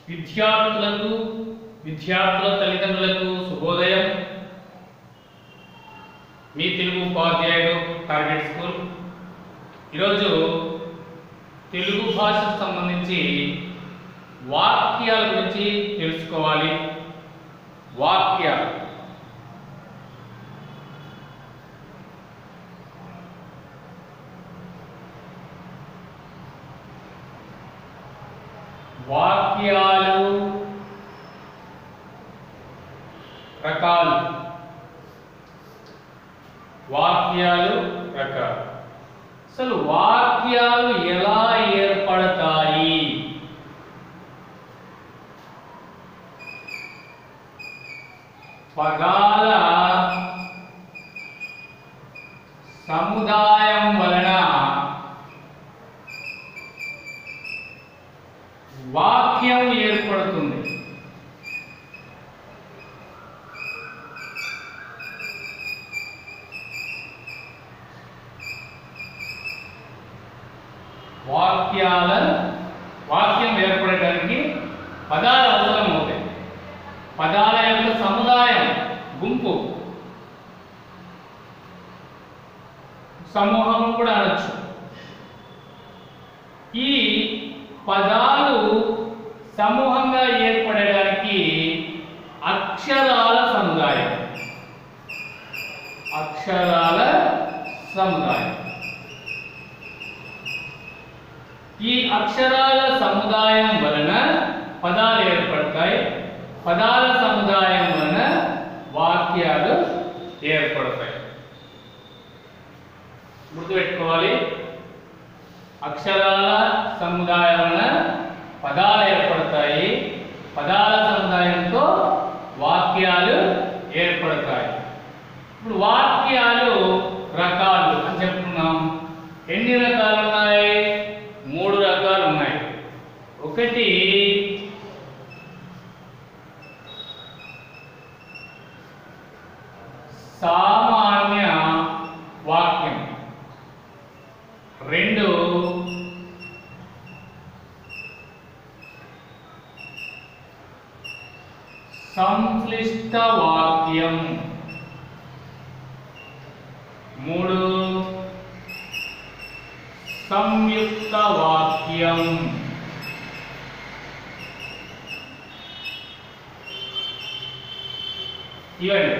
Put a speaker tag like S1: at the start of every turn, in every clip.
S1: విద్యార్థులకు విద్యార్థుల తల్లిదండ్రులకు శుభోదయం మీ తెలుగు ఉపాధ్యాయుడు టార్గెట్ స్కూల్ ఈరోజు తెలుగు భాషకు సంబంధించి వాక్యాల గురించి తెలుసుకోవాలి వాక్యాలు వాక్యాలు రకాలు వాక్యాలు రకాలు అసలు వాక్యాలు ఎలా ఏర్పడతాయి పదాల సముదాయం వలన వాక్యం ఏర్పడుతుంది వాక్యాల వాక్యం ఏర్పడటానికి పదాలు అవసరం అవుతాయి పదాల యొక్క సముదాయం గుంపు సమూహం కూడా అనొచ్చు ఈ పదాలు సమూహంగా ఏర్పడడానికి అక్షరాల సముదాయం అక్షరాల సముదాయం ఈ అక్షరాల సముదాయం వలన పదాలు ఏర్పడతాయి పదాల సముదాయం వలన వాక్యాలు ఏర్పడతాయి గుర్తుపెట్టుకోవాలి అక్షరాల సముదాయం వలన పదాలు ఏర్పడతాయి పదాల సముదాయంతో వాక్యాలు ఏర్పడతాయి ఇప్పుడు వాక్యాలు రకాలు అని చెప్పుకున్నాం ఎన్ని రకాలు ఉన్నాయి మూడు రకాలు ఉన్నాయి ఒకటి సామాన్య వాక్యం రెండు సంక్లిష్ట వాక్యం మూడు సంయుక్త వాక్యం ఇవండి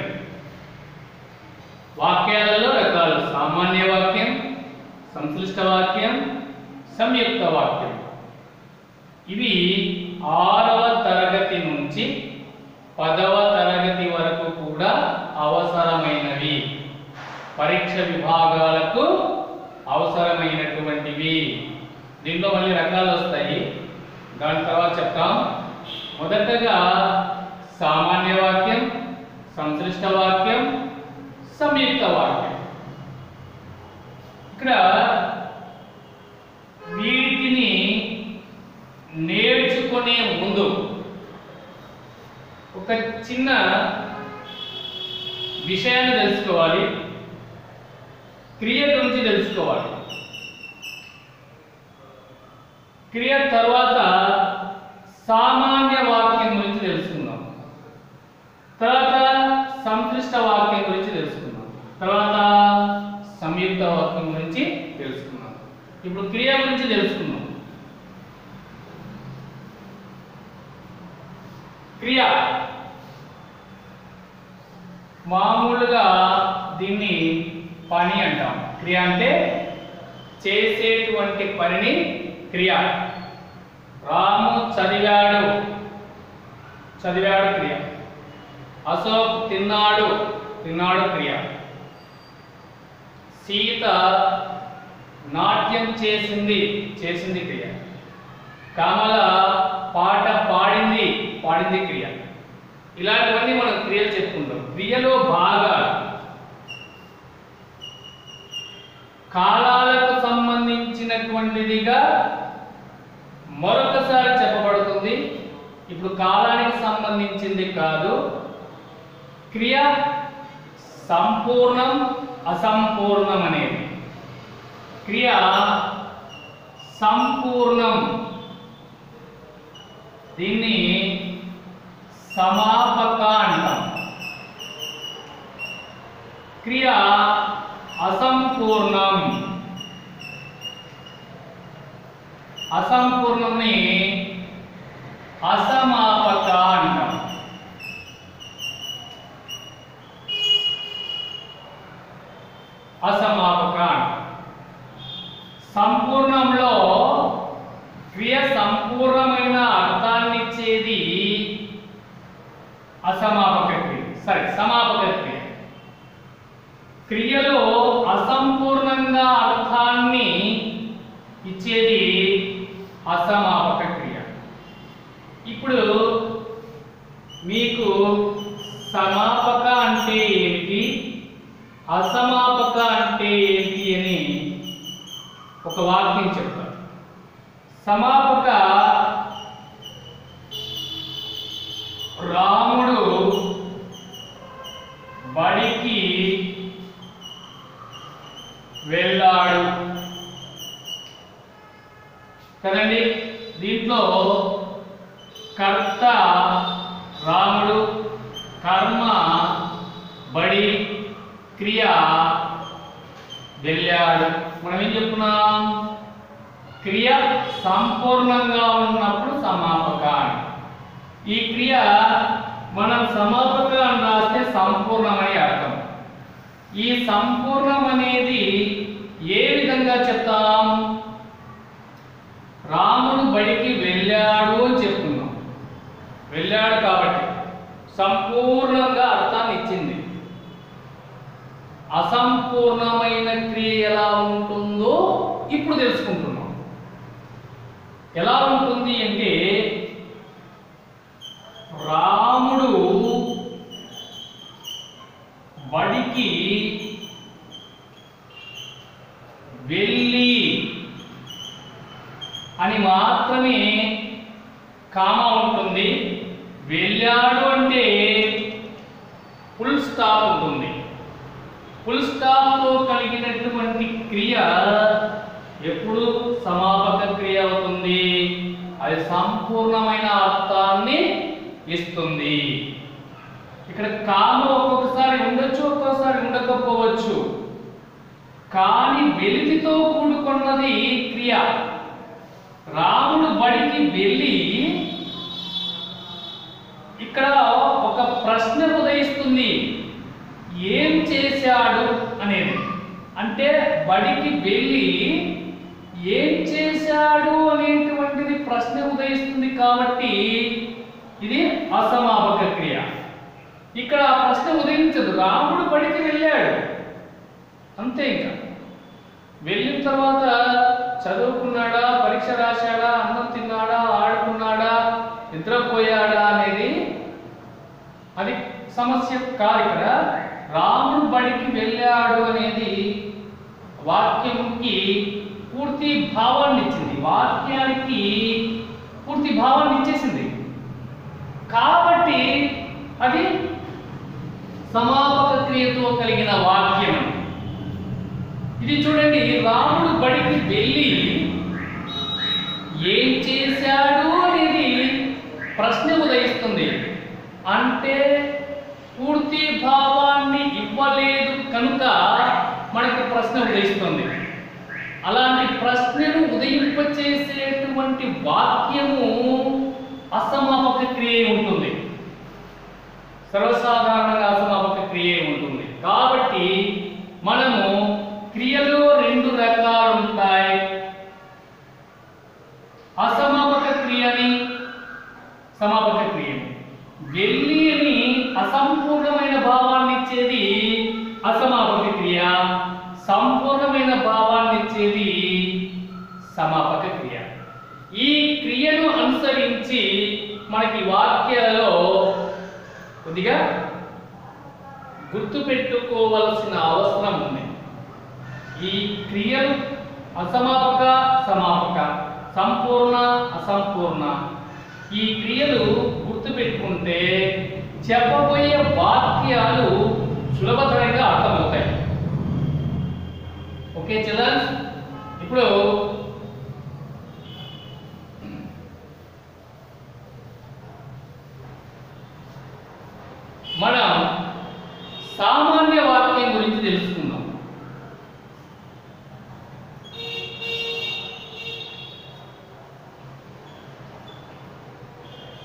S1: వాక్యాలలో రకాలు సామాన్య వాక్యం సంక్లిష్ట వాక్యం సంయుక్త వాక్యం ఇవి ఆరవ తరగతి నుంచి పదవ తరగతి వరకు కూడా అవసరమైనవి పరీక్ష విభాగాలకు అవసరమైనటువంటివి దీంట్లో మళ్ళీ రకాలు వస్తాయి దాని తర్వాత చెప్తాం మొదటగా సామాన్య వాక్యం సంక్లిష్ట వాక్యం సంయుక్త వాక్యం ఇక్కడ వీటిని నేర్చుకునే ముందు ఒక చిన్న విషయాన్ని తెలుసుకోవాలి క్రియ గురించి తెలుసుకోవాలి క్రియ తర్వాత సామాన్య వాక్యం గురించి తెలుసుకుందాం తర్వాత సంక్లిష్ట వాక్యం గురించి తెలుసుకుందాం తర్వాత సంయుక్త వాక్యం గురించి తెలుసుకుందాం ఇప్పుడు క్రియ గురించి తెలుసుకుందాం క్రియ మామూలుగా దీన్ని పని అంటాం క్రియ అంటే చేసేటువంటి పనిని క్రియ రాము చదివాడు చదివాడు క్రియ అశోక్ తిన్నాడు తిన్నాడు క్రియ సీత నాట్యం చేసింది చేసింది క్రియ కమల పాట పాడింది పాడింది క్రియ ఇలాంటివన్నీ మనం క్రియలు చెప్పుకుంటాం క్రియలో భాగాలు కాలాలకు సంబంధించినటువంటిదిగా మరొకసారి చెప్పబడుతుంది ఇప్పుడు కాలానికి సంబంధించింది కాదు క్రియ సంపూర్ణం అసంపూర్ణం అనేది క్రియ సంపూర్ణం దీన్ని సమాపక అంటాం క్రియ అసంపూర్ణం అసంపూర్ణంని అసమాపక అంటాం అసమాపక అంటాం సంపూర్ణంలో క్రియ సంపూర్ణమైన అర్థాన్ని ఇచ్చేది అసమాపక క్రియ సరే సమాపక క్రియ క్రియలో అసంపూర్ణంగా అర్థాన్ని ఇచ్చేది అసమాపక క్రియ ఇప్పుడు మీకు సమాపక అంటే ఏమిటి అసమాపక అంటే ఏంటి అని ఒక వాక్యం చెప్తాను సమాపక రాముడు బడికి వెళ్ళాడు కదండి దీంట్లో కర్త రాముడు కర్మ బడి క్రియ వెళ్ళాడు మనం ఏం చెప్తున్నాం క్రియ సంపూర్ణంగా ఉన్నప్పుడు సమాపక అని ఈ క్రియ మనం సమాపక అని రాస్తే సంపూర్ణమని అర్థం ఈ సంపూర్ణం అనేది ఏ విధంగా చెప్తాం రాముడు బడికి వెళ్ళాడు అని చెప్తున్నాం వెళ్ళాడు కాబట్టి సంపూర్ణంగా అర్థాన్ని ఇచ్చింది అసంపూర్ణమైన క్రియ ఎలా ఉంటుందో ఇప్పుడు తెలుసుకుంటున్నాం ఎలా ఉంటుంది అంటే రాముడు బడికి వెళ్ళి అని మాత్రమే కామ ఉంటుంది వెళ్ళాడు అంటే ఫుల్ స్టాప్ ఉంటుంది ఫుల్ స్టాప్తో కలిగినటువంటి క్రియ ఎప్పుడు సమాపక క్రియ అవుతుంది అది సంపూర్ణమైన అర్థాన్ని ఇస్తుంది ఇక్కడ కామ ఒక్కొక్కసారి ఉండొచ్చు ఒక్కొక్కసారి ఉండకపోవచ్చు కానీ వెలితితో కూడుకున్నది క్రియ రాముడు బడికి వెళ్ళి ఇక్కడ ఒక ప్రశ్న ఉదయిస్తుంది ఏం చేశాడు అనేది అంటే బడికి వెళ్ళి ఏం చేశాడు అనేటువంటిది ప్రశ్న ఉదయిస్తుంది కాబట్టి ఇది అసమాపక క్రియ ఇక్కడ ఆ ప్రశ్న ఉదయించదు రాముడు బడికి వెళ్ళాడు అంతే ఇంకా వెళ్ళిన తర్వాత చదువుకున్నాడా పరీక్ష రాశాడా అన్నం తిన్నాడా ఆడుకున్నాడా నిద్రపోయాడా అనేది అది సమస్య కాదు ఇక్కడ రాముడు బడికి వెళ్ళాడు అనేది వాక్యంకి పూర్తి భావాన్ని ఇచ్చింది వాక్యానికి పూర్తి భావాన్ని ఇచ్చేసింది కాబట్టి అది సమాపక క్రియతో కలిగిన వాక్యం అని. ఇది చూడండి రాముడు బడికి వెళ్ళి ఏం చేశాడు అనేది ప్రశ్న ఉదయిస్తుంది అంటే పూర్తి భావాన్ని ఇవ్వలేదు కనుక మనకి ప్రశ్న ఉదయిస్తుంది అలాంటి ప్రశ్నను ఉదయింపచేసేటువంటి వాక్యము అసమాపక క్రియ ఉంటుంది సర్వసాధారణంగా అసమాపక క్రియ ఉంటుంది కాబట్టి మనము క్రియలో రెండు రకాలు ఉంటాయి అసమాపక క్రియని సమాపక క్రియని వెళ్ళి అని అసంపూర్ణమైన భావాన్ని ఇచ్చేది అసమాపక క్రియ సంపూర్ణమైన భావాన్ని ఇచ్చేది సమాపక క్రియ ఈ క్రియను అనుసరించి మనకి వాక్యాలలో కొద్దిగా గుర్తుపెట్టుకోవలసిన అవసరం ఉంది ఈ క్రియలు అసమాపక సమాపక సంపూర్ణ అసంపూర్ణ ఈ క్రియలు గుర్తుపెట్టుకుంటే చెప్పబోయే వాక్యాలు సులభతరంగా అర్థమవుతాయి ఓకే చిల్డ్రన్స్ ఇప్పుడు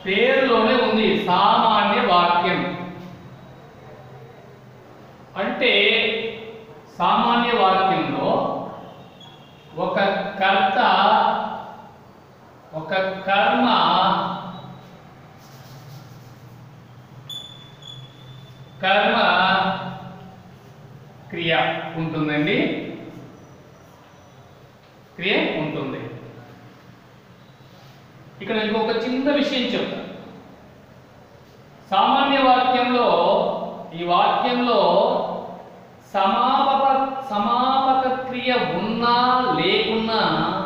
S1: పేరులోనే ఉంది సామాన్య వాక్యం అంటే సామాన్య వాక్యంలో ఒక కర్త ఒక కర్మ కర్మ క్రియ ఉంటుందండి క్రియ ఉంటుంది ఇక్కడ ఇంకొక చిన్న విషయం చెప్తా సామాన్య వాక్యంలో ఈ వాక్యంలో సమాపక సమాపక క్రియ ఉన్నా లేకున్నా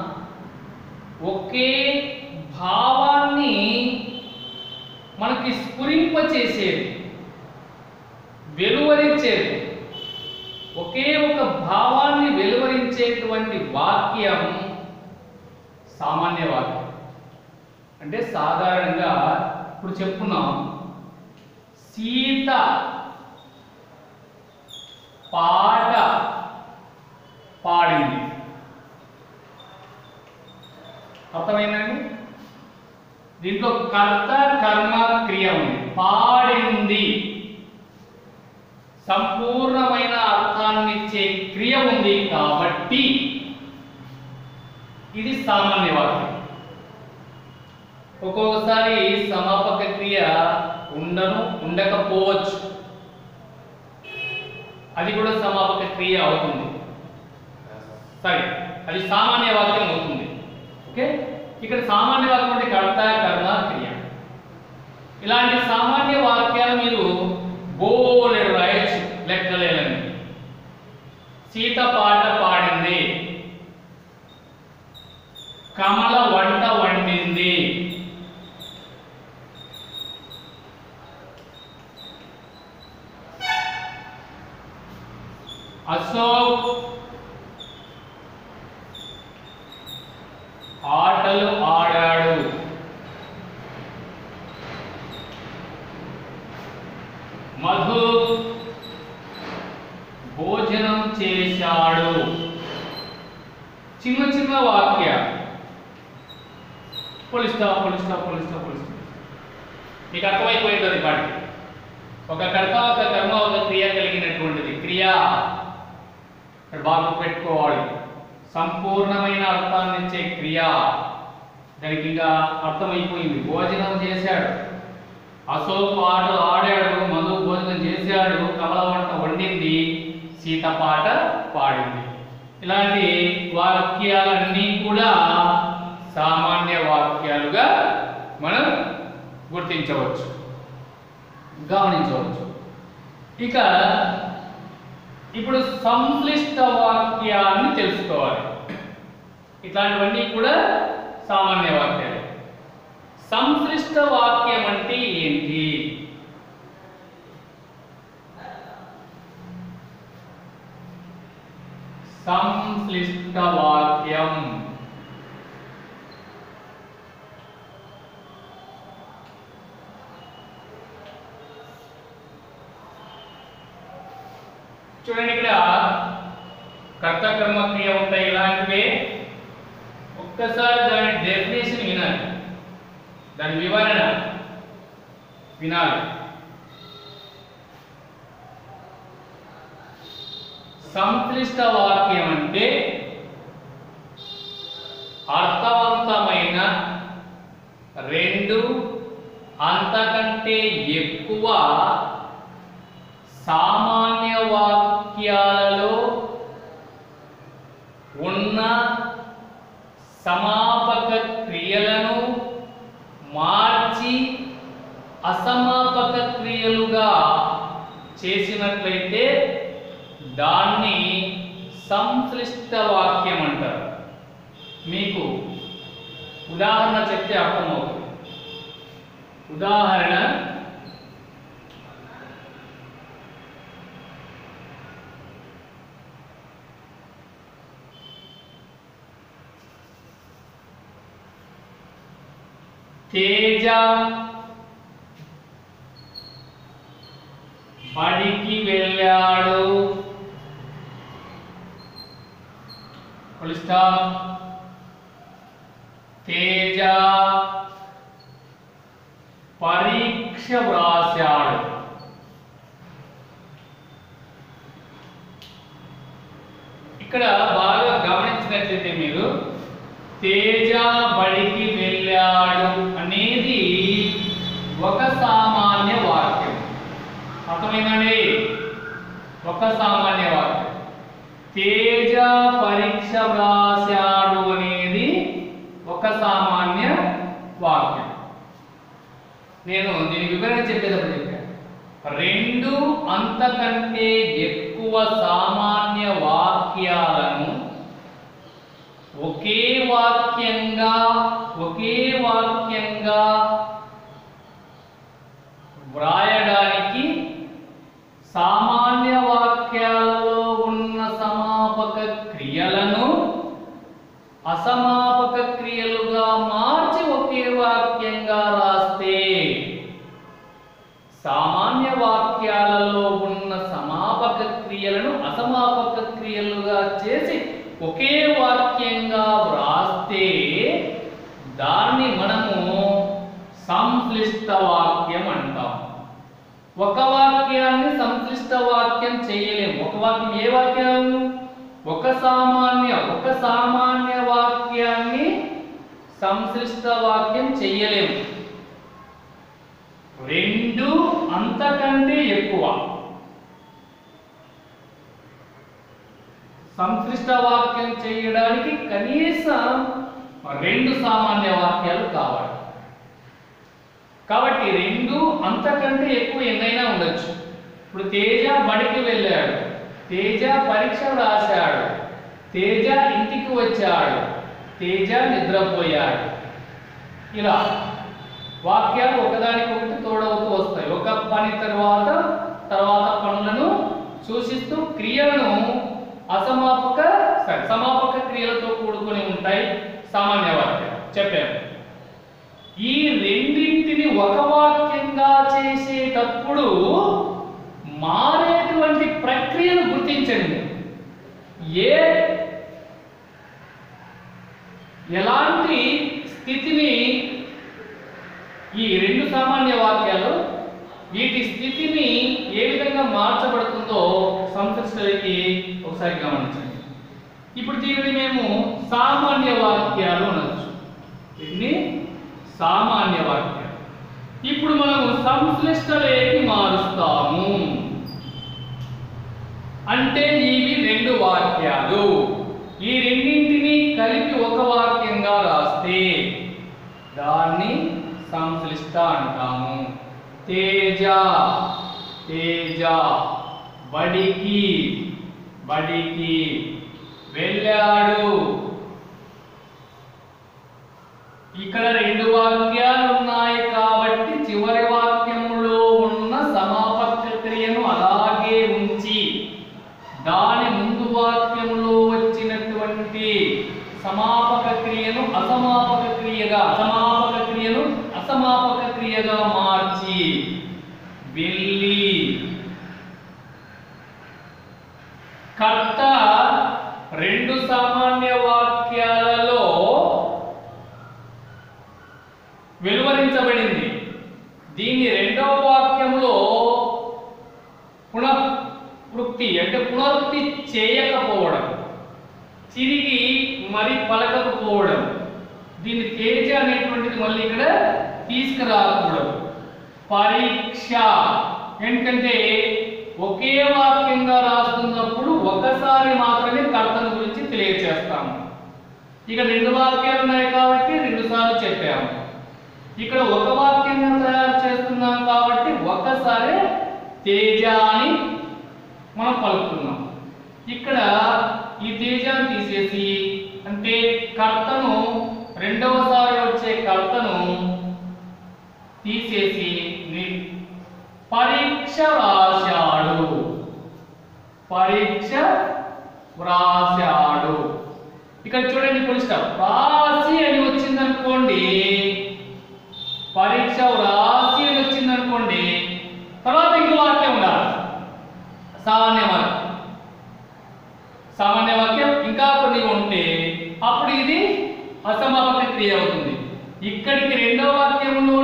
S1: ఒకే భావాన్ని మనకి స్ఫురింపచేసేది వెలువరించేది ఒకే ఒక భావాన్ని వెలువరించేటువంటి వాక్యం సామాన్య వాక్యం అంటే సాధారణంగా ఇప్పుడు చెప్పుకున్నాం సీత పాట పాడింది అర్థమైందండి దీంట్లో కర్త కర్మ క్రియ ఉంది పాడింది సంపూర్ణమైన అర్థాన్నిచ్చే క్రియ ఉంది కాబట్టి ఇది సామాన్య వాక్యం ఒక్కొక్కసారి సమాపక క్రియ ఉండను ఉండకపోవచ్చు అది కూడా సమాపక క్రియ అవుతుంది సరే అది సామాన్య వాక్యం అవుతుంది ఓకే ఇక్కడ సామాన్య వాక్యం అంటే కర్త కర్మ క్రియ ఇలాంటి సామాన్య వాక్యాలు మీరు బోలెడు రాయొచ్చు లెక్కలేదని సీత పాట పాడింది కమల వంట వండింది అశోక్ ఆటలు ఆడాడు మధు భోజనం చేశాడు చిన్న చిన్న వాక్య పొలిస్టా పొలిస్టా పొలిస్టా పొలిస్టా మీకు అర్థమైపోయింది పాటి ఒక కర్త ఒక కర్మ ఒక క్రియ కలిగినటువంటిది క్రియ ఇక్కడ బాగా పెట్టుకోవాలి సంపూర్ణమైన అర్థాన్ని ఇచ్చే క్రియ దానికి ఇంకా అర్థమైపోయింది భోజనం చేశాడు అశోక్ పాట ఆడాడు మధు భోజనం చేశాడు కమల వంట వండింది సీత పాట పాడింది ఇలాంటి వాక్యాలన్నీ కూడా సామాన్య వాక్యాలుగా మనం గుర్తించవచ్చు గమనించవచ్చు ఇక ఇప్పుడు సంక్లిష్ట వాక్యాన్ని తెలుసుకోవాలి ఇట్లాంటివన్నీ కూడా సామాన్య వాక్యాలు సంక్లిష్ట వాక్యం అంటే ఏంటి సంక్లిష్ట వాక్యం చూడండి ఇక్కడ కర్త కర్మ క్రియ ఉంటాయి ఇలాంటివి ఒక్కసారి దాని డెఫినేషన్ వినాలి దాని వివరణ వినాలి సంక్లిష్ట వాక్యం అంటే అర్థవంతమైన రెండు అంతకంటే ఎక్కువ సామాన్య వాక్యాలలో ఉన్న సమాపక క్రియలను మార్చి అసమాపక క్రియలుగా చేసినట్లయితే దాన్ని సంక్లిష్ట వాక్యం అంటారు మీకు ఉదాహరణ చెప్తే అర్థమవుతుంది ఉదాహరణ తేజ బడికి వెళ్ళాడు ఫుల్ స్టాప్ తేజ పరీక్ష వ్రాశాడు ఇక్కడ బాగా గమనించినట్లయితే మీరు తేజ బడికి వెళ్ళాడు అనేది ఒక సామాన్య వాక్యం అర్థమైందండి ఒక సామాన్య వాక్యం తేజ పరీక్ష వ్రాశాడు అనేది ఒక సామాన్య వాక్యం నేను దీని వివరణ చెప్పేటప్పుడు చెప్పాను రెండు అంతకంటే ఎక్కువ సామాన్య వాక్యాలను ఒకే వాక్యంగా ఒకే వాక్యంగా వ్రాయడానికి సామాన్య వాక్యాలలో ఉన్న సమాపక క్రియలను అసమాపక క్రియలుగా మార్చి ఒకే వాక్యంగా రాస్తే సామాన్య వాక్యాలలో ఉన్న సమాపక క్రియలను అసమాపక క్రియలుగా చేసి ఒకే వాక్యంగా వ్రాస్తే దాన్ని మనము సంక్లిష్ట వాక్యం అంటాం ఒక వాక్యాన్ని సంక్లిష్ట వాక్యం చేయలేము ఒక వాక్యం ఏ వాక్యం ఒక సామాన్య ఒక సామాన్య వాక్యాన్ని సంక్లిష్ట వాక్యం చెయ్యలేము రెండు అంతకంటే ఎక్కువ సంక్లిష్ట వాక్యం చేయడానికి కనీసం రెండు సామాన్య వాక్యాలు కావాలి కాబట్టి రెండు అంతకంటే ఎక్కువ ఎన్నైనా ఉండొచ్చు ఇప్పుడు తేజ బడికి వెళ్ళాడు తేజ పరీక్ష రాశాడు తేజ ఇంటికి వచ్చాడు తేజ నిద్రపోయాడు ఇలా వాక్యాలు ఒకదానికొకటి తోడవుతూ వస్తాయి ఒక పని తర్వాత తర్వాత పనులను సూచిస్తూ క్రియలను అసమాపక సారీ సమాపక క్రియలతో కూడుకొని ఉంటాయి సామాన్య వాక్యం చెప్పాను ఈ రెండింటిని ఒక వాక్యంగా చేసేటప్పుడు మారేటువంటి ప్రక్రియను గుర్తించండి ఏ ఎలాంటి స్థితిని ఈ రెండు సామాన్య వాక్యాలు వీటి స్థితిని ఏ విధంగా మార్చబడుతుందో సంతృష్టికి ఒకసారి గమనించండి ఇప్పుడు దీనిని మేము సామాన్య వాక్యాలు అనొచ్చు దీన్ని సామాన్య వాక్యాలు ఇప్పుడు మనము సంశ్లిష్టలేకి మారుస్తాము అంటే ఇవి రెండు వాక్యాలు ఈ రెండింటిని కలిపి ఒక వాక్యంగా రాస్తే దాన్ని సంశ్లిష్ట అంటాము తేజ తేజ బడికి బడికి వెళ్ళాడు ఇక్కడ రెండు వాక్యాలు ఉన్నాయి కాబట్టి చివరి వాక్యములో ఉన్న సమాపక క్రియను అలాగే ఉంచి దాని ముందు వాక్యములో వచ్చినటువంటి సమాపక క్రియను అసమాపక క్రియగా అసమాపక క్రియను అసమాపక క్రియగా మార్చి వెళ్ళి కర్త రెండు సామాన్య వాక్యాలలో వెలువరించబడింది దీన్ని రెండవ వాక్యంలో పునఃవృక్తి అంటే పునరుక్తి చేయకపోవడం తిరిగి మరి పలకకపోవడం దీన్ని తేజ అనేటువంటిది మళ్ళీ ఇక్కడ తీసుకురాకూడదు పరీక్ష ఎందుకంటే ఒకే వాక్యంగా రాస్తున్నప్పుడు ఒకసారి మాత్రమే కర్తను గురించి తెలియజేస్తాము ఇక రెండు వాక్యాలు ఉన్నాయి కాబట్టి రెండు సార్లు చెప్పాము ఇక్కడ ఒక వాక్యంగా తయారు చేస్తున్నాం కాబట్టి ఒక్కసారి తేజ అని మనం పలుకుతున్నాం ఇక్కడ ఈ తేజాన్ని తీసేసి అంటే కర్తను రెండవసారి వచ్చే కర్తను తీసేసి ని- పరీక్ష వ్రాశాడు పరీక్ష వ్రాశాడు ఇక్కడ చూడండి ఫుల్ స్టాప్ రాసి అని వచ్చింది అనుకోండి పరీక్ష వ్రాసి అని వచ్చింది అనుకోండి తర్వాత ఇంకో వాక్యం ఉండాలి సామాన్య వాక్యం సామాన్య వాక్యం ఇంకా కొన్ని ఉంటే అప్పుడు ఇది అసమాపక క్రియ అవుతుంది ఇక్కడికి రెండో వాక్యంలోనే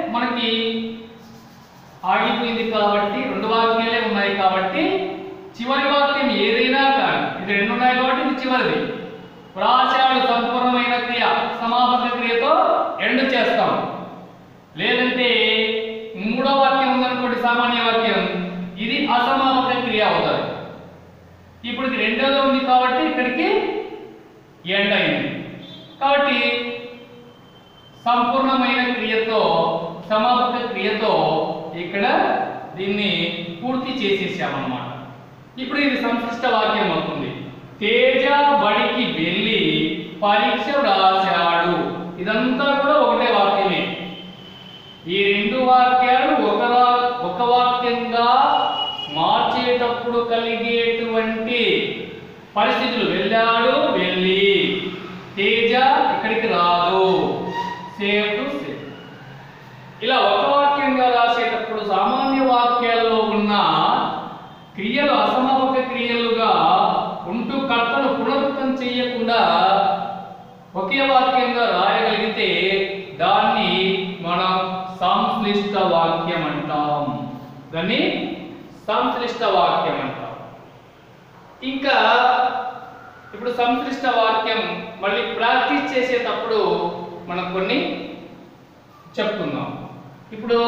S1: మనకి ఆగిపోయింది కాబట్టి రెండు వాక్యాలే ఉన్నాయి కాబట్టి చివరి వాక్యం ఏదైనా కానీ ఇది రెండు ఉన్నాయి కాబట్టి ఇది చివరిది వ్రాసాడు సంపూర్ణమైన క్రియ సమాపక క్రియతో ఎండ్ చేస్తాం లేదంటే మూడో వాక్యం ఉందనుకోండి సామాన్య వాక్యం ఇది అసమాపక క్రియ అవుతుంది ఇప్పుడు ఇది రెండోది ఉంది కాబట్టి ఇక్కడికి ఎండ్ అయింది కాబట్టి సంపూర్ణమైన క్రియతో సమాపక క్రియతో ఇక్కడ దీన్ని పూర్తి చేసేసామన్నమాట ఇప్పుడు ఇది సంశిష్ట వాక్యం అవుతుంది తేజ బడికి వెళ్ళి పరీక్ష రాశాడు ఇదంతా కూడా ఒకటే వాక్యమే ఈ రెండు వాక్యాలు ఒక రా- ఒక వాక్యంగా మార్చేటప్పుడు కలిగేటువంటి పరిస్థితులు వెళ్ళాడు వెళ్ళి తేజ ఇక్కడికి రాదు సేవ్ టు సేవ్ ఇలా ఒక వాక్యంగా రాసేటప్పుడు సామాన్య వాక్యాల్లో ఉన్న క్రియలు అసమాపక క్రియలుగా ఉంటూ కర్తను పునరుక్తం చేయకుండా ఒకే వాక్యంగా రాయగలిగితే దాన్ని మనం సంశ్లిష్ట వాక్యం అంటాం దాన్ని సంశ్లిష్ట వాక్యం అంటాం ఇంకా ఇప్పుడు సంశ్లిష్ట వాక్యం మళ్ళీ ప్రాక్టీస్ చేసేటప్పుడు మనం కొన్ని చెప్పుకుందాం ఇప్పుడు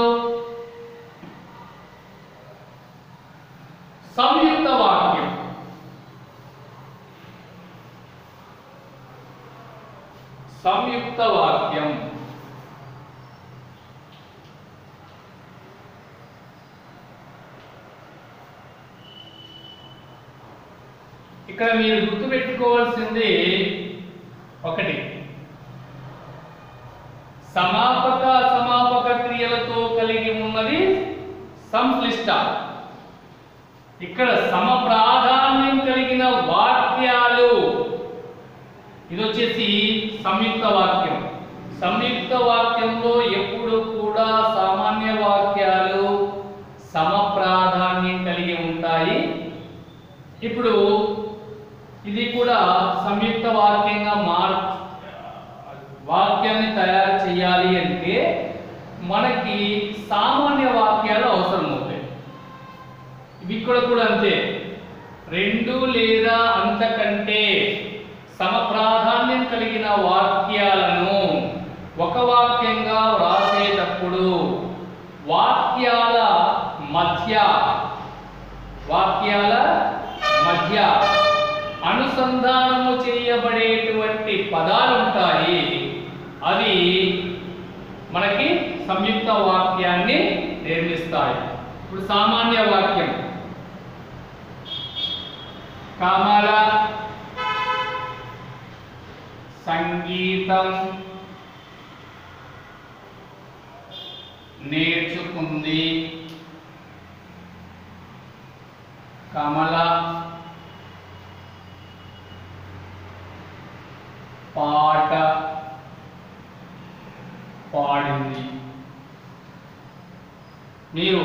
S1: సంయుక్త వాక్యం సంయుక్త వాక్యం ఇక్కడ మీరు గుర్తుపెట్టుకోవాల్సింది ఒకటి సమాపక సమాపక క్రియలతో కలిగి ఉన్నది సంశ్లిష్ట ఇక్కడ సమ ప్రాధాన్యం కలిగిన వాక్యాలు ఇది వచ్చేసి సంయుక్త వాక్యం సంయుక్త వాక్యంలో ఎప్పుడు కూడా సామాన్య వాక్యాలు సమ ప్రాధాన్యం కలిగి ఉంటాయి ఇప్పుడు ఇది కూడా సంయుక్త వాక్యంగా మార్ వాక్యాన్ని తయారు చేయాలి అంటే మనకి సామాన్య వాక్యాలు అవసరం అవుతాయి ఇవి ఇక్కడ కూడా అంతే రెండు లేదా అంతకంటే సమ ప్రాధాన్యం కలిగిన వాక్యాలను ఒక వాక్యంగా వ్రాసేటప్పుడు వాక్యాల మధ్య వాక్యాల మధ్య అనుసంధానము చేయబడేటువంటి పదాలు ఉంటాయి అవి మనకి సంయుక్త వాక్యాన్ని నిర్మిస్తాయి ఇప్పుడు సామాన్య వాక్యం కమల సంగీతం నేర్చుకుంది కమల పాట పాడింది మీరు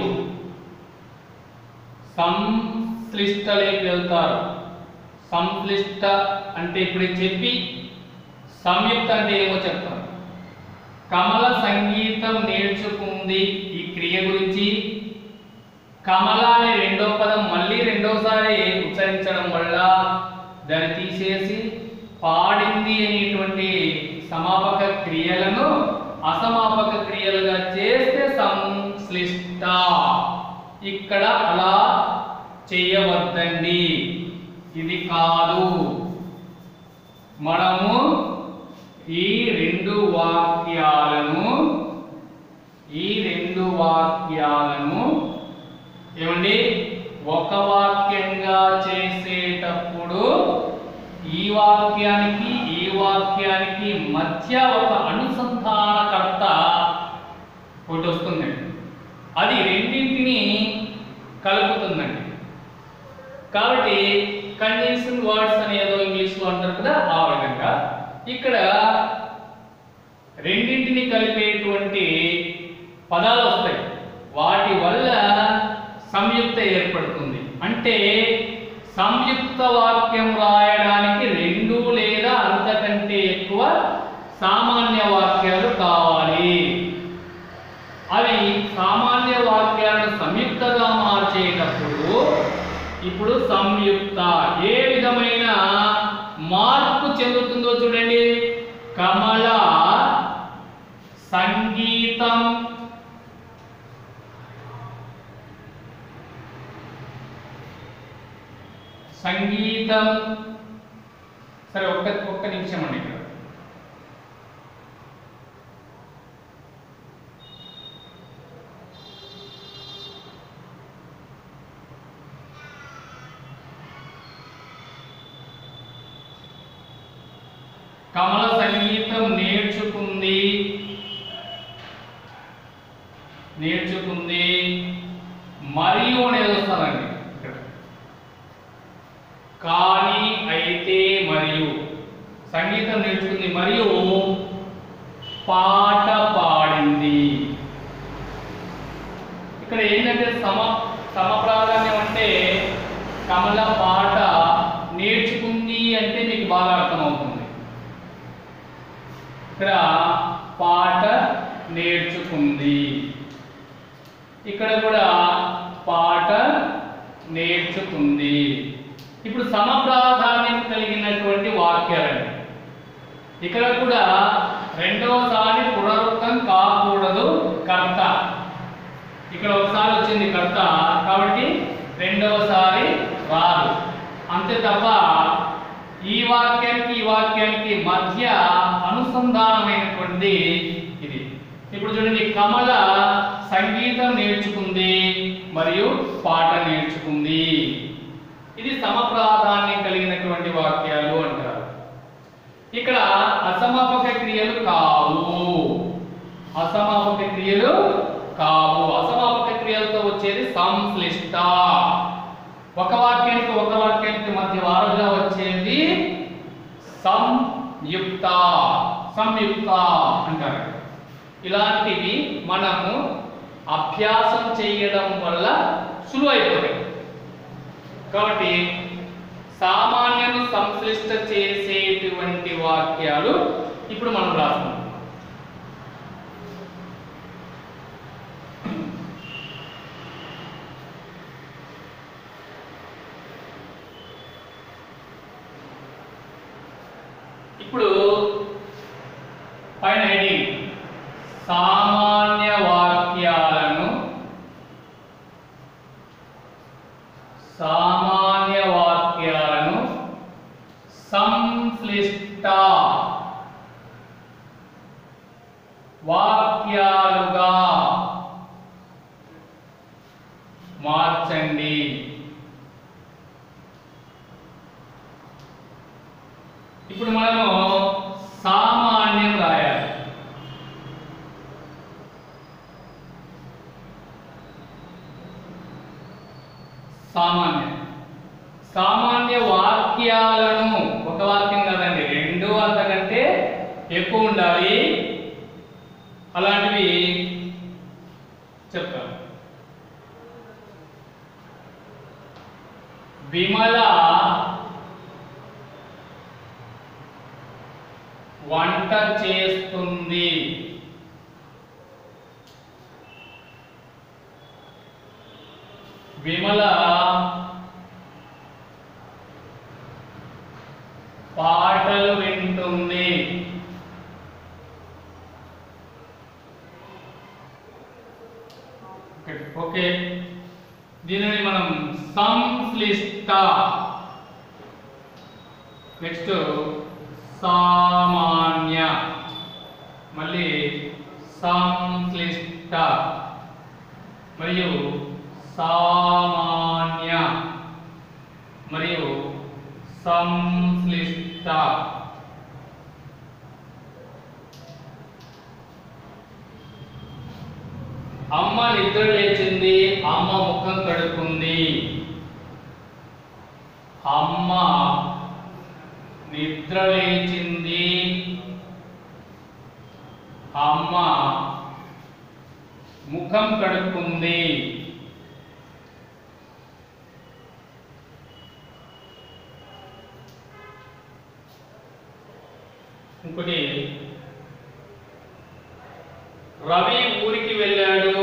S1: సంశ్లిష్టలోకి వెళ్తారు సంశ్లిష్ట అంటే ఇప్పుడు చెప్పి సంయుక్త అంటే ఏమో చెప్తారు కమల సంగీతం నేర్చుకుంది ఈ క్రియ గురించి కమల అనే రెండో పదం మళ్ళీ రెండోసారి ఉచ్చరించడం వల్ల దాన్ని తీసేసి పాడింది అనేటువంటి సమాపక క్రియలను అసమాపక క్రియలుగా చేస్తే సంశ్లిష్ట ఇక్కడ అలా చేయవద్దండి ఇది కాదు మనము ఈ రెండు వాక్యాలను ఈ రెండు వాక్యాలను ఏమండి ఒక వాక్యంగా చేసేటప్పుడు ఈ వాక్యానికి ఈ వాక్యానికి మధ్య ఒక అనుసంధానకర్త ఒకటి వస్తుందండి అది రెండింటిని కలుపుతుందండి కాబట్టి కంజంక్షన్ వర్డ్స్ అని ఏదో ఇంగ్లీష్లో అంటారు కదా ఆ విధంగా ఇక్కడ రెండింటిని కలిపేటువంటి పదాలు వస్తాయి వాటి వల్ల సంయుక్త ఏర్పడుతుంది అంటే సంయుక్త వాక్యం రాయడానికి రెండు లేదా అంతకంటే ఎక్కువ సామాన్య వాక్యాలు కావాలి అవి సామాన్య వాక్యాలను సంయుక్తగా మార్చేటప్పుడు ఇప్పుడు సంయుక్త ఏ విధమైన మార్పు చెందుతుందో చూడండి కమల సంగీతం సంగీతం సరే ఒక్క ఒక్క నిమిషం అండి ఇక్కడ కమల సంగీతం నేర్చుకుంది నేర్చుకుంది మరియు అనేది వస్తుందండి ఇక్కడ కానీ అయితే మరియు సంగీతం నేర్చుకుంది మరియు పాట పాడింది ఇక్కడ ఏంటంటే సమ సమ ప్రాధాన్యం అంటే కమల పాట నేర్చుకుంది అంటే మీకు బాగా అర్థమవుతుంది ఇక్కడ పాట నేర్చుకుంది ఇక్కడ కూడా పాట నేర్చుకుంది ఇప్పుడు సమప్రాధాన్యం కలిగినటువంటి వాక్యాలండి ఇక్కడ కూడా రెండవసారి పునరుక్తం కాకూడదు కర్త ఇక్కడ ఒకసారి వచ్చింది కర్త కాబట్టి రెండవసారి రాదు అంతే తప్ప ఈ వాక్యానికి ఈ వాక్యానికి మధ్య అనుసంధానమైనటువంటి ఇది ఇప్పుడు చూడండి కమల సంగీతం నేర్చుకుంది మరియు పాట నేర్చుకుంది ఇది సమప్రాధాన్యం కలిగినటువంటి వాక్యాలు అంటారు ఇక్కడ అసమాపక క్రియలు కావు అసమాపక క్రియలు కావు అసమాపక క్రియలతో వచ్చేది సంశ్లిష్ట ఒక వాక్యానికి ఒక వాక్యానికి మధ్య వారధిగా వచ్చేది సంయుక్త సంయుక్త అంటారు ఇలాంటివి మనము అభ్యాసం చేయడం వల్ల సులువైపోతాయి కాబట్టి సామాన్యను సంశ్లిష్ట చేసేటువంటి వాక్యాలు ఇప్పుడు మనం రాస్తున్నాం ఇప్పుడు పైన హెడింగ్ సామాన్య వాక్యాలను సామాన్య వాక్యాలను సంశ్లిష్ట వాక్యాలుగా మార్చండి ఇప్పుడు మనము సామాన్యం రాయాలి సామాన్యం సామాన్య వాక్యాలను ఒక వాక్యం కాదండి రెండు అంతకంటే ఎక్కువ ఉండాలి అలాంటివి చెప్తాను విమల వంట చేస్తుంది విమల పాటలు వింటుంది ఓకే, ఓకే దీనిని మనం సంశ్లిష్ట నెక్స్ట్ సామాన్య మళ్ళీ సంక్లిష్ట మరియు సామాన్య మరియు సంశ్లిష్ట అమ్మ నిద్ర లేచింది అమ్మ ముఖం కడుక్కుంది అమ్మ నిద్ర లేచింది అమ్మ ముఖం కడుక్కుంది ఇంకోటి రవి ఊరికి వెళ్ళాడు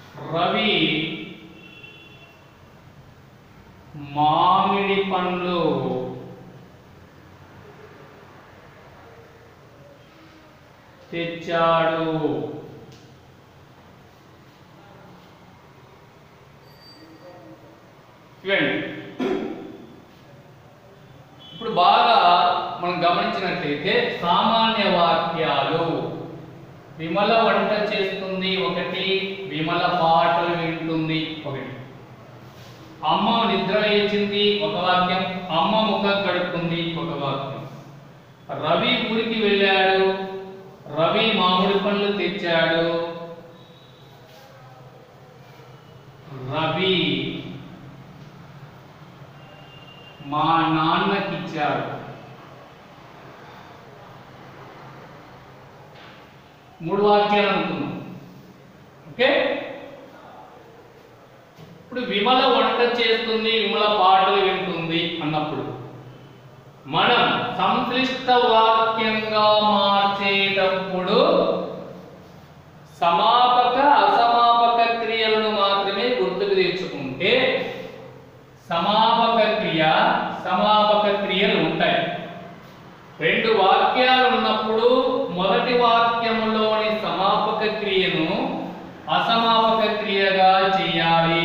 S1: రవి మామిడి పండ్లు తెచ్చాడు చూడండి ఇప్పుడు బాగా మనం గమనించినట్లయితే సామాన్య వాక్యాలు విమల వంట చేస్తుంది ఒకటి విమల పాటలు వింటుంది ఒకటి అమ్మ నిద్ర లేచింది ఒక వాక్యం అమ్మ ముఖం కడుక్కుంది ఒక వాక్యం రవి ఊరికి వెళ్ళాడు రవి మామిడి పండ్లు తెచ్చాడు రవి మా నాన్నకిచ్చాడు మూడు వాక్యాలు అనుకున్నాం ఓకే ఇప్పుడు విమల వంట చేస్తుంది విమల పాటలు వింటుంది అన్నప్పుడు మనం సంక్లిష్ట వాక్యంగా మార్చేటప్పుడు సమాపక అసమాపక క్రియలను మాత్రమే గుర్తుకు తెచ్చుకుంటే సమాపక క్రియ సమాపక క్రియలు ఉంటాయి రెండు వాక్యాలు ఉన్నప్పుడు మొదటి వాక్యములోని సమాపక క్రియను అసమాపక క్రియగా చేయాలి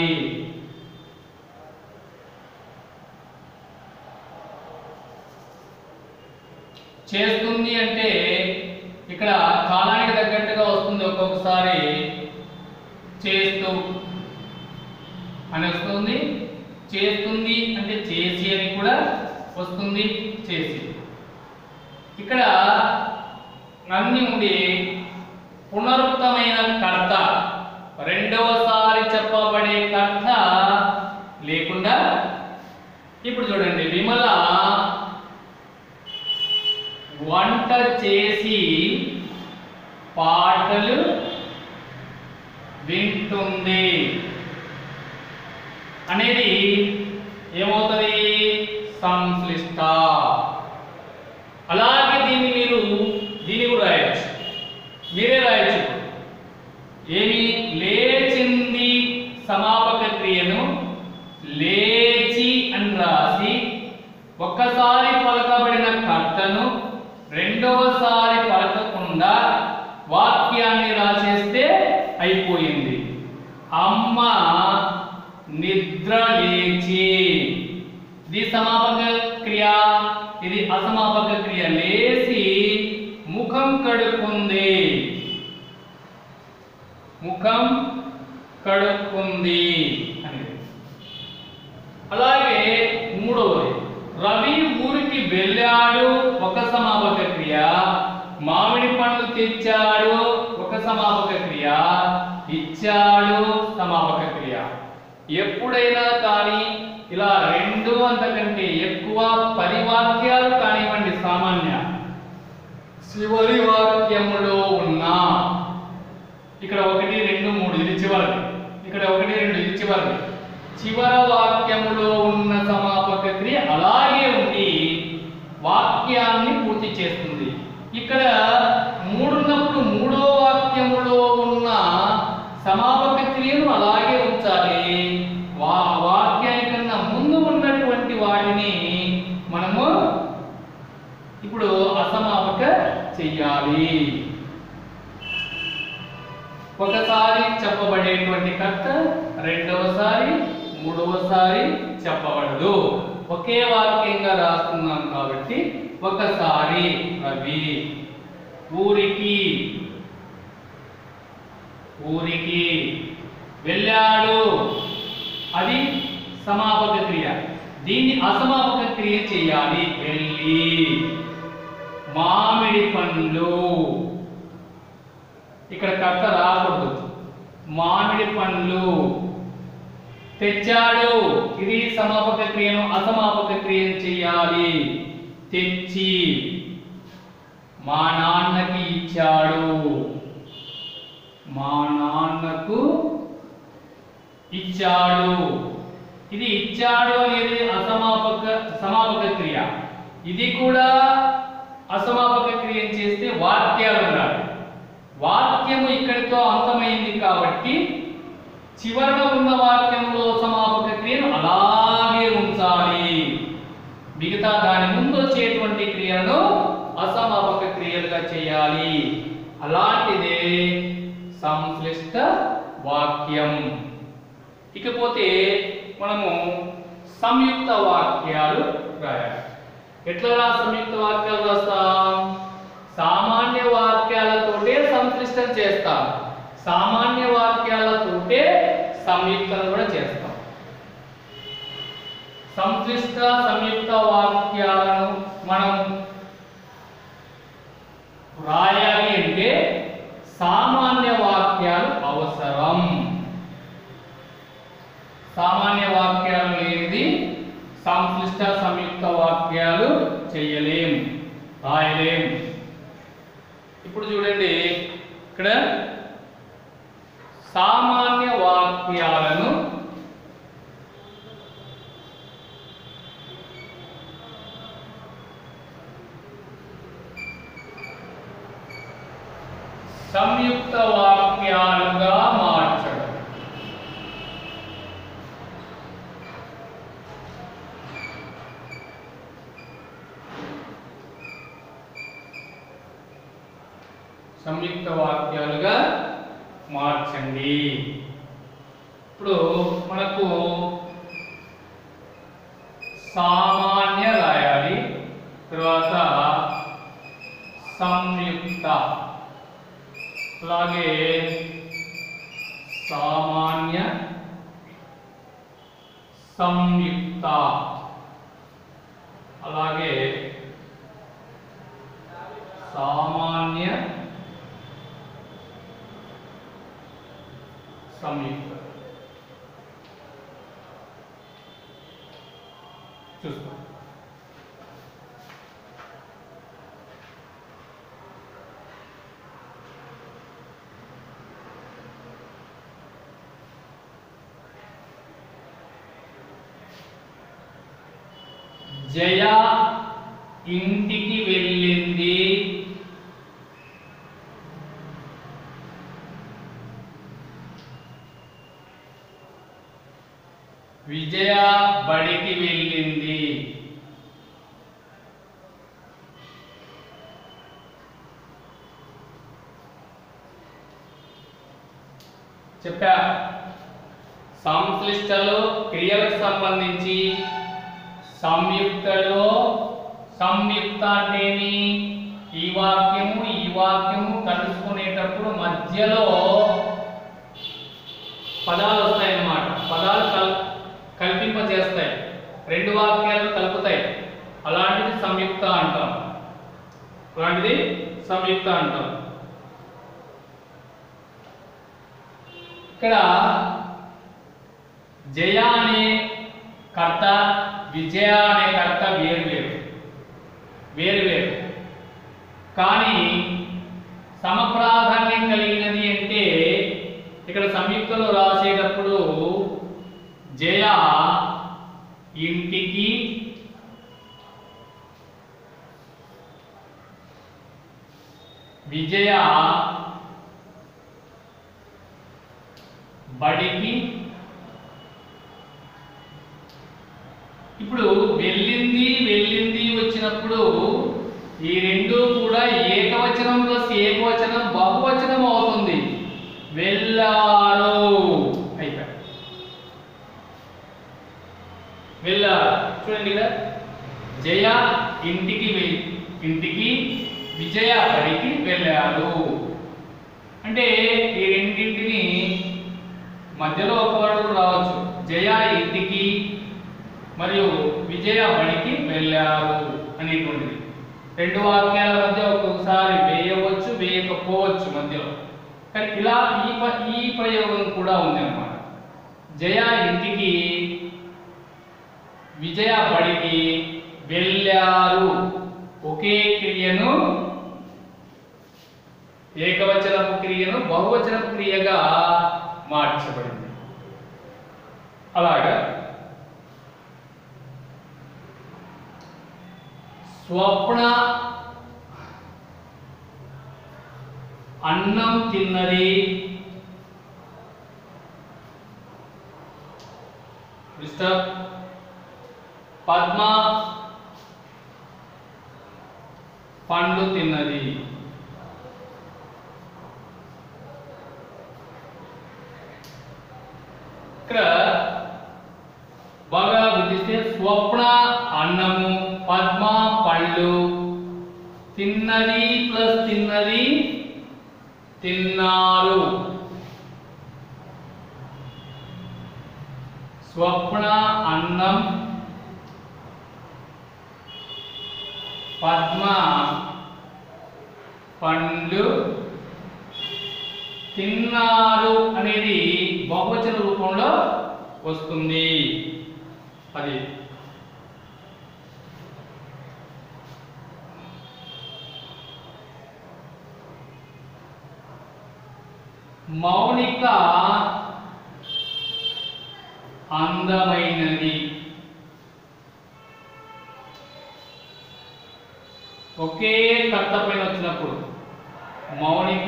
S1: చేస్తుంది అంటే ఇక్కడ కాలానికి తగ్గట్టుగా వస్తుంది ఒక్కొక్కసారి చేస్తూ అని వస్తుంది చేస్తుంది అంటే చేసి అని కూడా వస్తుంది చేసి ఇక్కడ అన్ని ఉండి పునరుక్తమైన కర్త రెండవసారి చెప్పబడే కర్త లేకుండా ఇప్పుడు చూడండి విమల వంట చేసి పాటలు వింటుంది అనేది ఏమవుతుంది సంశ్లిష్ట అలాగే దీన్ని మీరు దీన్ని కూడా రాయొచ్చు మీరే రాయొచ్చు ఇప్పుడు. ఏమి లేచింది సమాపక క్రియను లేచి అని రాసి ఒక్కసారి పలకబడిన కర్తను రెండవసారి పలకకుండా వాక్యాన్ని రాసేస్తే అయిపోయింది అమ్మ నిద్ర లేచి ఇది సమాపక క్రియ ఇది అసమాపక క్రియ లేచి ముఖం కడుక్కుంది ముఖం కడుక్కుంది అనేది అలాగే మూడవది రవి ఊరికి వెళ్ళాడు ఒక సమాపక క్రియ మామిడి పండ్లు తెచ్చాడు ఒక సమాపక క్రియ ఇచ్చాడు సమాపక క్రియ ఎప్పుడైనా కానీ ఇలా రెండు అంతకంటే ఎక్కువ పది వాక్యాలు కానివ్వండి సామాన్య చివరి వాక్యములో ఉన్న ఇక్కడ ఒకటి రెండు మూడు ఇది చివరిది ఇక్కడ ఒకటి రెండు ఇది చివరిది చివర వాక్యములో ఉన్న సమాపక క్రియ అలాగే ఉండి వాక్యాన్ని పూర్తి చేస్తుంది ఇక్కడ మూడున్నప్పుడు మూడో వాక్యములో ఉన్న సమాపక క్రియను అలాగే ఉంచాలి వా వాక్యానికన్నా ముందు ఉన్నటువంటి వాటిని మనము ఇప్పుడు అసమాపక చెయ్యాలి ఒకసారి చెప్పబడేటువంటి కర్త రెండవసారి మూడవసారి చెప్పబడదు ఒకే వాక్యంగా రాస్తున్నాం కాబట్టి ఒకసారి రవి ఊరికి ఊరికి వెళ్ళాడు అది సమాపక క్రియ దీన్ని అసమాపక క్రియ చేయాలి వెళ్ళి మామిడి పండ్లు ఇక్కడ కర్త రాకూడదు మామిడి పండ్లు తెచ్చాడు ఇది సమాపక క్రియను అసమాపక క్రియను చేయాలి తెచ్చి మా నాన్నకి ఇచ్చాడు మా నాన్నకు ఇచ్చాడు ఇది ఇచ్చాడు అనేది అసమాపక సమాపక క్రియ ఇది కూడా అసమాపక క్రియ చేస్తే వాక్యాలు ఉండాలి వాక్యము ఇక్కడితో అంతమైంది కాబట్టి చివరన ఉన్న వాక్యంలో సమాపక క్రియను అలాగే ఉంచాలి మిగతా దాని ముందు వచ్చేటువంటి క్రియలను అసమాపక క్రియలుగా చేయాలి అలాంటిదే సంశ్లిష్ట వాక్యం ఇకపోతే మనము సంయుక్త వాక్యాలు రాయాలి ఎట్లా రా సంయుక్త వాక్యాలు రాస్తాం సామాన్య వాక్యాలతోటే సంక్లిష్టం చేస్తాం సామాన్య వాక్యాలతోటే సంయుక్తం కూడా చేస్తాం సంక్లిష్ట సంయుక్త వాక్యాలను మనం రాయాలి అంటే సామాన్య వాక్యాలు అవసరం సామాన్య వాక్యాలు లేనిది సంక్లిష్ట సంయుక్త వాక్యాలు చేయలేం రాయలేం ఇప్పుడు చూడండి ఇక్కడ సామాన్య వాక్యాలను సంయుక్త వాక్యాలుగా మార్చడం సంయుక్త వాక్యాలుగా మార్చండి ఇప్పుడు మనకు సామాన్య రాయాలి తర్వాత సంయుక్త అలాగే సామాన్య సంయుక్త అలాగే సామాన్య సంయుక్త చూస్తాం జయ ఇంటికి వెళ్ళింది విజయ బడికి వెళ్ళింది చెప్పా సంక్లిష్టలో క్రియలకు సంబంధించి సంయుక్తలో సంయుక్త అంటేమి ఈ వాక్యము ఈ వాక్యము కలుసుకునేటప్పుడు మధ్యలో పదాలు వస్తాయన్నమాట పదాలు కల్ కల్పింపజేస్తాయి రెండు వాక్యాలు కలుపుతాయి అలాంటిది సంయుక్త అంటాం అలాంటిది సంయుక్త అంటాం ఇక్కడ జయ అనే కర్త విజయ అనే కర్త వేరు వేరు వేరు వేరు కానీ సమప్రాధాన్యం కలిగినది అంటే ఇక్కడ సంయుక్తలో రాసేటప్పుడు జయ ఇంటికి విజయ బడికి ఇప్పుడు వెళ్ళింది వెళ్ళింది వచ్చినప్పుడు ఈ రెండు కూడా ఏకవచనం ప్లస్ ఏకవచనం బహువచనం అవుతుంది వెళ్ళారు అయిపోయి వెళ్ళారు చూడండి ఇక్కడ జయ ఇంటికి వె- ఇంటికి విజయ బడికి వెళ్ళారు అంటే ఈ రెండింటిని మధ్యలో ఒక వర్డ్ రావచ్చు జయ ఇంటికి మరియు విజయ బడికి వెళ్ళారు అనేటువంటిది రెండు వాక్యాల మధ్య ఒక్కొక్కసారి వేయవచ్చు వేయకపోవచ్చు మధ్యలో కానీ ఇలా ఈ ప- ఈ ప్రయోగం కూడా ఉంది అన్నమాట జయ ఇంటికి విజయ బడికి వెళ్ళారు ఒకే క్రియను ఏకవచనపు క్రియను బహువచనపు క్రియగా మార్చబడింది అలాగా స్వప్న అన్నం తిన్నది డిస్టర్బ్ పద్మ పండు తిన్నది ఇక్కడ బాగా గుర్తిస్తే స్వప్న అన్నము పద్మ పళ్ళు తిన్నది ప్లస్ తిన్నది తిన్నారు స్వప్న అన్నం పద్మ పండ్లు తిన్నారు అనేది బహువచన రూపంలో వస్తుంది అది మౌనిక అందమైనది ఒకే కర్త పైన వచ్చినప్పుడు మౌనిక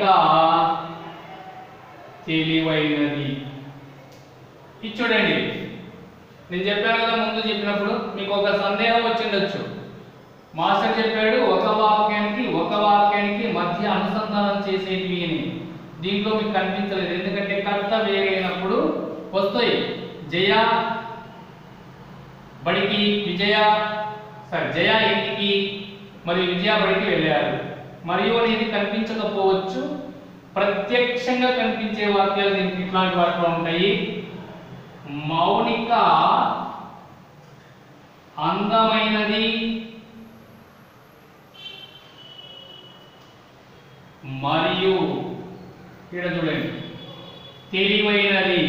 S1: తెలివైనది ఇది చూడండి నేను చెప్పాను కదా ముందు చెప్పినప్పుడు మీకు ఒక సందేహం వచ్చిండొచ్చు మాస్టర్ చెప్పాడు ఒక వాక్యానికి ఒక వాక్యానికి మధ్య అనుసంధానం చేసేటివి అని దీంట్లో మీకు కనిపించలేదు ఎందుకంటే కర్త వేరైనప్పుడు వస్తాయి జయ బడికి విజయ సారీ జయ ఇంటికి మరియు విజయ బడికి వెళ్ళారు మరియు అనేది కనిపించకపోవచ్చు ప్రత్యక్షంగా కనిపించే వాక్యాలు దీనికి ఇట్లాంటి వాటిలో ఉంటాయి మౌనిక అందమైనది మరియు ఇక్కడ చూడండి తెలివైనది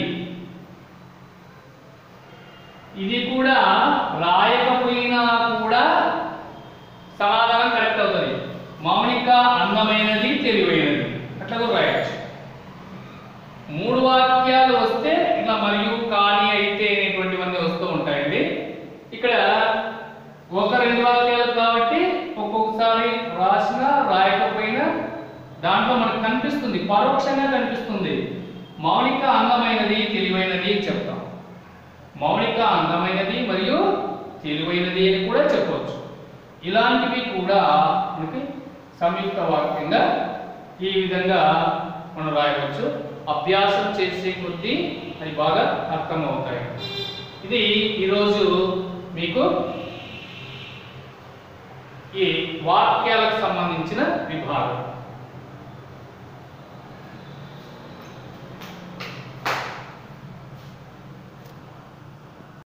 S1: ఇది కూడా రాయకపోయినా కూడా సమాధానం కరెక్ట్ అవుతుంది మౌనిక అందమైనది తెలివైనది అట్లా కూడా రాయొచ్చు మూడు వాక్యాలు వస్తే ఇట్లా మరియు కానీ అయితే అనేటువంటివన్నీ వస్తూ ఉంటాయండి ఇక్కడ ఒక రెండు వాక్యాలు కాబట్టి ఒక్కొక్కసారి రాసినా రాయకపోయినా దాంట్లో మనకు కనిపిస్తుంది పరోక్షంగా కనిపిస్తుంది మౌనిక అందమైనది తెలివైనది అని చెప్తాం మౌనిక అందమైనది మరియు తెలివైనది అని కూడా చెప్పవచ్చు ఇలాంటివి కూడా మనకి సంయుక్త వాక్యంగా ఈ విధంగా మనం రాయవచ్చు అభ్యాసం చేసే కొద్దీ అవి బాగా అర్థమవుతాయి ఇది ఈరోజు మీకు ఈ వాక్యాలకు సంబంధించిన విభాగం